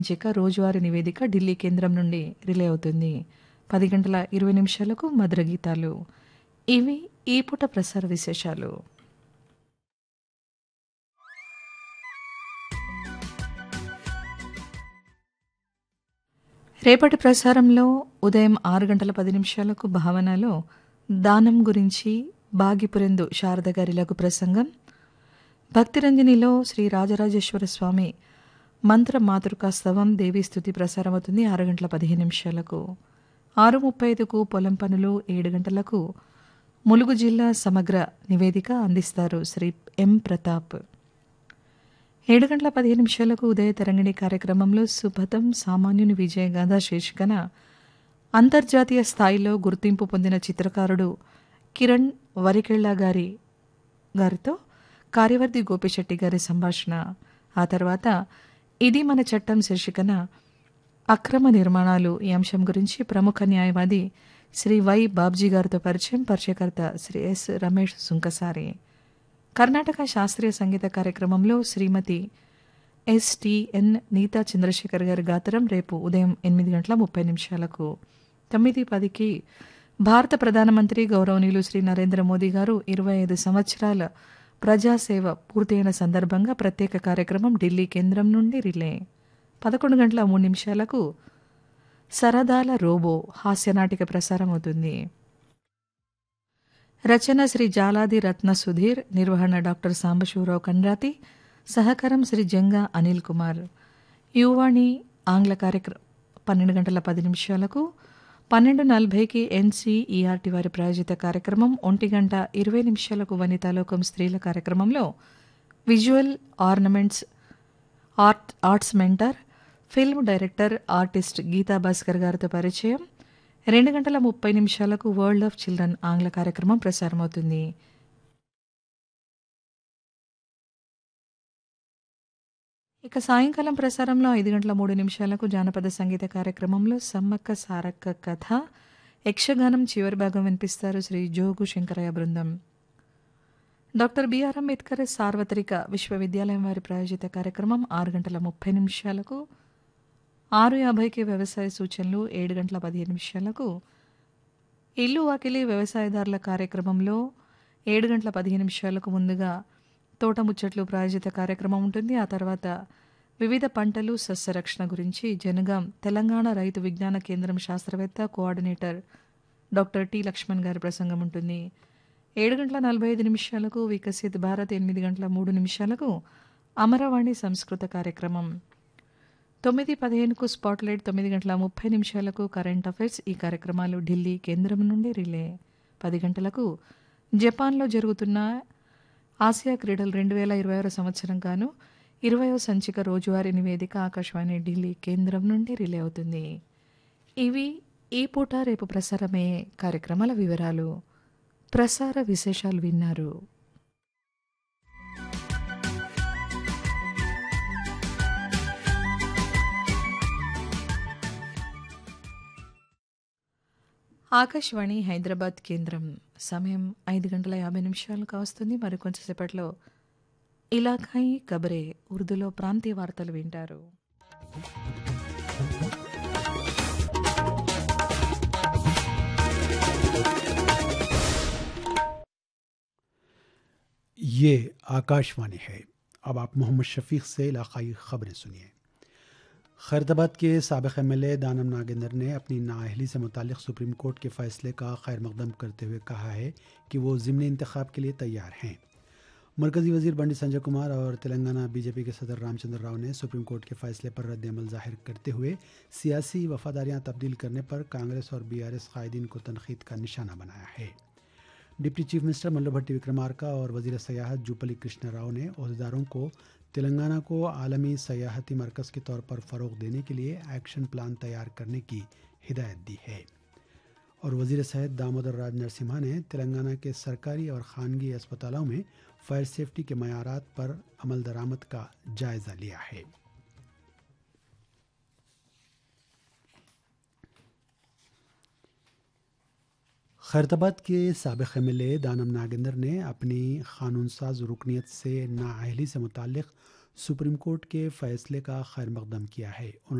చిక రోజువారీ నివేదిక ఢిల్లీ కేంద్రం నుండి రిలే అవుతుంది పది గంటల ఇరవై నిమిషాలకు మధుర గీతాలు ఇవి ఈ పూట ప్రసార విశేషాలు రేపటి ప్రసారంలో ఉదయం ఆరు గంటల పది నిమిషాలకు భావనలో దానం గురించి బాగిపురెందు శారద గారి లఘు ప్రసంగం భక్తిరంజనిలో శ్రీ రాజరాజేశ్వర స్వామి మంత్ర మాతృకాస్తవం దేవీస్థుతి ప్రసారమవుతుంది ఆరు గంటల పదిహేను నిమిషాలకు ఆరు ముప్పై ఐదుకు పొలం పనులు ఏడు గంటలకు ములుగు జిల్లా సమగ్ర నివేదిక అందిస్తారు శ్రీ ఎం ప్రతాప్ ఏడు గంటల పదిహేను నిమిషాలకు ఉదయ తరంగిణి కార్యక్రమంలో సుభతం సామాన్యుని విజయగాథ శీర్షికన అంతర్జాతీయ స్థాయిలో గుర్తింపు పొందిన చిత్రకారుడు కిరణ్ వరికెళ్ళ గారి గారితో కార్యవర్తి గోపిశెట్టి గారి సంభాషణ ఆ తర్వాత ఇది మన చట్టం శీర్షికన అక్రమ నిర్మాణాలు ఈ అంశం గురించి ప్రముఖ న్యాయవాది శ్రీ వై బాబ్జీ గారితో పరిచయం పరిచయకర్త శ్రీ ఎస్ రమేష్ సుంకసారి కర్ణాటక శాస్త్రీయ సంగీత కార్యక్రమంలో శ్రీమతి ఎస్టిఎన్ నీతా చంద్రశేఖర్ గారి గాత్రం రేపు ఉదయం ఎనిమిది గంటల ముప్పై నిమిషాలకు తొమ్మిది పదికి భారత ప్రధానమంత్రి గౌరవనీయులు శ్రీ నరేంద్ర మోదీ గారు ఇరవై ఐదు సంవత్సరాల ప్రజాసేవ పూర్తయిన సందర్భంగా ప్రత్యేక కార్యక్రమం ఢిల్లీ కేంద్రం నుండి రిలే పదకొండు గంటల మూడు నిమిషాలకు సరదాల రోబో హాస్యనాటిక ప్రసారం అవుతుంది రచన శ్రీ జాలాది రత్న సుధీర్ నిర్వహణ డాక్టర్ సాంబశివరావు కండ్రాతి సహకారం శ్రీ జంగా అనిల్ కుమార్ యువాణి ఆంగ్ల కార్యక్రమం పన్నెండు గంటల పది నిమిషాలకు పన్నెండు నలభైకి ఎన్సీఈఆర్టీ వారి ప్రాయోజిత కార్యక్రమం ఒంటి గంట ఇరవై నిమిషాలకు వనితాలోకం స్త్రీల కార్యక్రమంలో visual ornaments art arts mentor film director artist Geetha Bhaskar గారితో పరిచయం రెండు గంటల ముప్పై నిమిషాలకు వరల్డ్ ఆఫ్ చిల్డ్రన్ ఆంగ్ల కార్యక్రమం ప్రసారమవుతుంది ఇక సాయంకాలం ప్రసారంలో ఐదు గంటల మూడు నిమిషాలకు జానపద సంగీత కార్యక్రమంలో సమ్మక్క సారక్క కథ యక్షగానం చివరి భాగం వినిపిస్తారు శ్రీ జోగు శంకరయ్య బృందం డాక్టర్ బిఆర్ అంబేద్కర్ సార్వత్రిక విశ్వవిద్యాలయం వారి ప్రాయోజిత కార్యక్రమం ఆరు గంటల ముప్పై నిమిషాలకు ఆరు యాభైకి వ్యవసాయ సూచనలు ఏడు గంటల పదిహేను నిమిషాలకు ఇల్లు వాకిలి వ్యవసాయదారుల కార్యక్రమంలో ఏడు గంటల పదిహేను నిమిషాలకు ముందుగా తోట ముచ్చట్లు ప్రాయోజిత కార్యక్రమం ఉంటుంది ఆ తర్వాత వివిధ పంటలు సస్యరక్షణ గురించి జనగాం తెలంగాణ రైతు విజ్ఞాన కేంద్రం శాస్త్రవేత్త కోఆర్డినేటర్ డాక్టర్ టి లక్ష్మణ్ గారి ప్రసంగం ఉంటుంది ఏడు గంటల నలభై ఐదు నిమిషాలకు వికసిత్ భారత్ ఎనిమిది గంటల మూడు నిమిషాలకు అమరవాణి సంస్కృత కార్యక్రమం తొమ్మిది పదిహేనుకు స్పాట్లైట్ తొమ్మిది గంటల ముప్పై నిమిషాలకు కరెంట్ అఫైర్స్ ఈ కార్యక్రమాలు ఢిల్లీ కేంద్రం నుండి రిలే పది గంటలకు జపాన్లో జరుగుతున్న ఆసియా క్రీడలు రెండు వేల ఇరవై ఆరు సంవత్సరం గాను ఇరవయో సంచిక రోజువారీ నివేదిక ఆకాశవాణి ఢిల్లీ కేంద్రం నుండి రిలే అవుతుంది ఇవి ఈ పూట రేపు ప్రసారమయ్యే కార్యక్రమాల వివరాలు ప్రసార విశేషాలు విన్నారు ఆకాశవాణి హైదరాబాద్ కేంద్రం సమయం ఐదు గంటల యాభై నిమిషాలు కావస్తుంది మరి కొంచెంసేపట్లో ఇలాఖాయి కబరే ఉర్దూలో ప్రాంతీయ వార్తలు వింటారు ये आकाशवाणी है अब आप मोहम्मद शफीक से इलाकाई खबरें सुनिए खैरताबाद के सबक M L A Danam Nagender ने अपनी नाअहली से मुतल सुप्रीम कोर्ट के फैसले का खैर मकदम करते हुए कहा है कि वो ज़िमनी इंतखब के लिए तैयार हैं मरकज़ी वजीर बंडी संजय कुमार और तेलंगाना बीजेपी के सदर रामचंद्र राव ने सुप्रीम कोर्ट के फैसले पर रद्द अमल जाहिर करते हुए सियासी वफादारियां तब्दील करने पर कांग्रेस और बीआरएस कायदीन को तनखीद का निशाना बनाया है deputy chief minister Mallu Bhatti Vikramarka और वजीर सयाहत जूपली कृष्ण राव ने अहदेदारों को तेलंगाना को आलमी सयाहती मरकज़ के तौर पर फ़रोग देने के लिए एक्शन प्लान तैयार करने की हिदायत दी है और वजीर सेहत दामोदर राज नरसिम्हा ने तेलंगाना के सरकारी और खानगी अस्पतालों में फायर सेफ्टी के मैारात पर अमल दरामद का जायज़ा लिया है खैरताबाद के सबक M L A Danam Nagender ने अपनी कानून साज रुकनीत से नाअहली से मुतल सुप्रीम कोर्ट के फैसले का खैर मकदम किया है